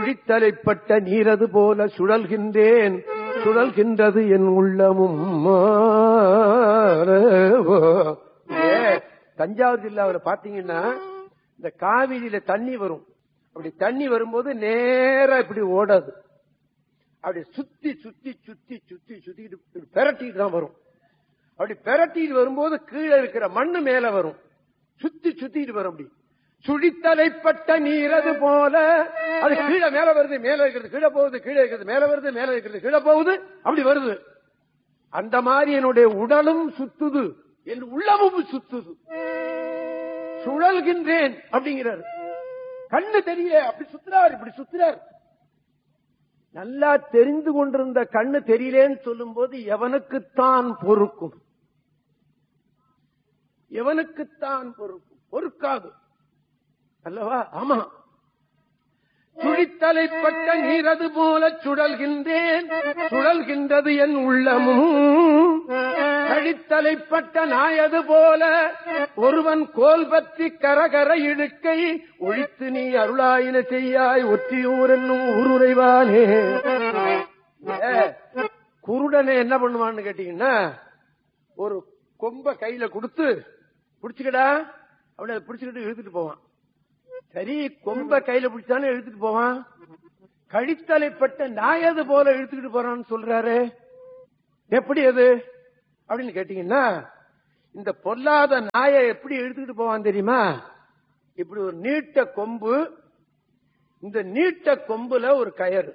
சுழித்தலைப்பட்ட நீரது போல சுழல்கின்றேன் சுழல்கின்றது என் உள்ளமும் ஏ, தஞ்சாவூர் ஜில்லாவில் பாத்தீங்கன்னா இந்த காவிரியில தண்ணி வரும் அப்படி தண்ணி வரும்போது நேரா இப்படி ஓடாது அப்படி சுத்தி சுத்தி சுத்தி சுத்தி சுத்திட்டு இப்படி பெரட்டிட்டு தான் வரும் அப்படி பெரட்டிட்டு வரும்போது கீழே இருக்கிற மண்ணு மேல வரும் சுத்தி சுத்திட்டு வரும் அப்படி சுழித்தலைப்பட்ட நீரது போல அது கீழே மேல வருது மேல இருக்கிறது கீழே போகுது கீழே இருக்கிறது மேல வருது மேல இருக்கிறது கீழே போகுது அப்படி வருது அந்த மாதிரி என்னுடைய உடலும் சுத்துது என் உள்ளமும் சுத்துது சுழல்கின்றேன் அப்படிங்கிறார் கண்ணு தெரியல அப்படி சுத்துறார் இப்படி சுத்துறார் நல்லா தெரிந்து கொண்டிருந்த கண்ணு தெரியலேன்னு சொல்லும் போது எவனுக்குத்தான் பொறுக்கும் எவனுக்குத்தான் பொறுக்கும் பொறுக்காது அல்லவா ஆமா சுழித்தலைப்பட்ட நீரது போல சுழல்கின்றேன் சுழல்கின்றது என் உள்ளமும் கழித்தலைப்பட்ட நாயது போல ஒருவன் கோல் பற்றி கரகர இழுக்கை ஒழித்து நீ அருளாயின செய்யாய் ஒற்றியூர் என்னும் ஊருரைவானே ஏ, குருடனை என்ன பண்ணுவான்னு கேட்டீங்கன்னா ஒரு கொம்ப கையில கொடுத்து பிடிச்சுக்கடா அப்படி அதை பிடிச்சுக்கிட்டு இழுத்துட்டு போவான் சரி கொம்ப கையில பிடிச்சானே இழுத்துட்டு போவான் கழித்தலைப்பட்ட நாயது போல இழுத்துக்கிட்டு போறான்னு சொல்றாரு எப்படி அது அப்படின்னு கேட்டீங்கன்னா இந்த பொல்லாத நாயை எப்படி இழுத்துக்கிட்டு போவான் தெரியுமா இப்படி ஒரு நீட்ட கொம்பு இந்த நீட்ட கொம்புல ஒரு கயறு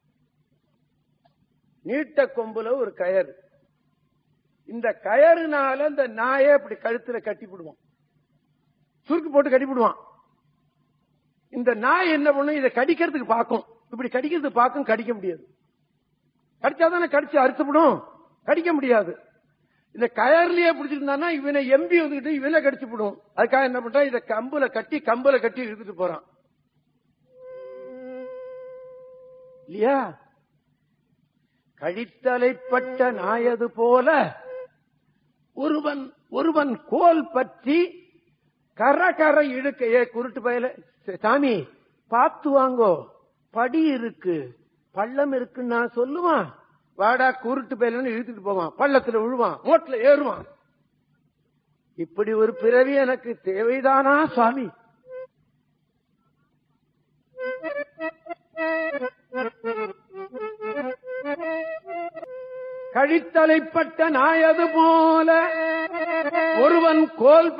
நீட்ட கொம்புல ஒரு கயறு இந்த கயறுனால இந்த நாயை இப்படி கழுத்துல கட்டிவிடுவான் சுருக்கு போட்டு கட்டிவிடுவான் இந்த நாய் என்ன பண்ணும் இதை கடிக்கிறதுக்கு பார்க்கும் இப்படி கடிக்கிறதுக்கு பார்க்கும் கடிக்க முடியாது கடிச்சாதானே கடிச்சு அறுத்துவிடும் கடிக்க முடியாது இந்த கயர்லயே பிடிச்சிருந்தானா இவனை எம்பி வந்துகிட்டு இவனை கடிச்சு விடும் அதுக்காக என்ன பண்றான் இதை கம்புல கட்டி கம்புல கட்டி இழுத்துட்டு போறான் இல்லையா கழித்தலைப்பட்ட நாயது போல ஒருவன் ஒருவன் கோல் பற்றி கர கர இழுக்க ஏ குருட்டு பயல சாமி பார்த்து வாங்கோ படி இருக்கு பள்ளம் இருக்குன்னு நான் சொல்லுவான் வாடா குருட்டு பயலன்னு இழுத்துட்டு போவான் பள்ளத்துல விழுவான் மோட்ல ஏறுவான் இப்படி ஒரு பிறவி எனக்கு தேவைதானா சுவாமி கழித்தலைப்பட்ட நாயது போல ஒருவன் கோல்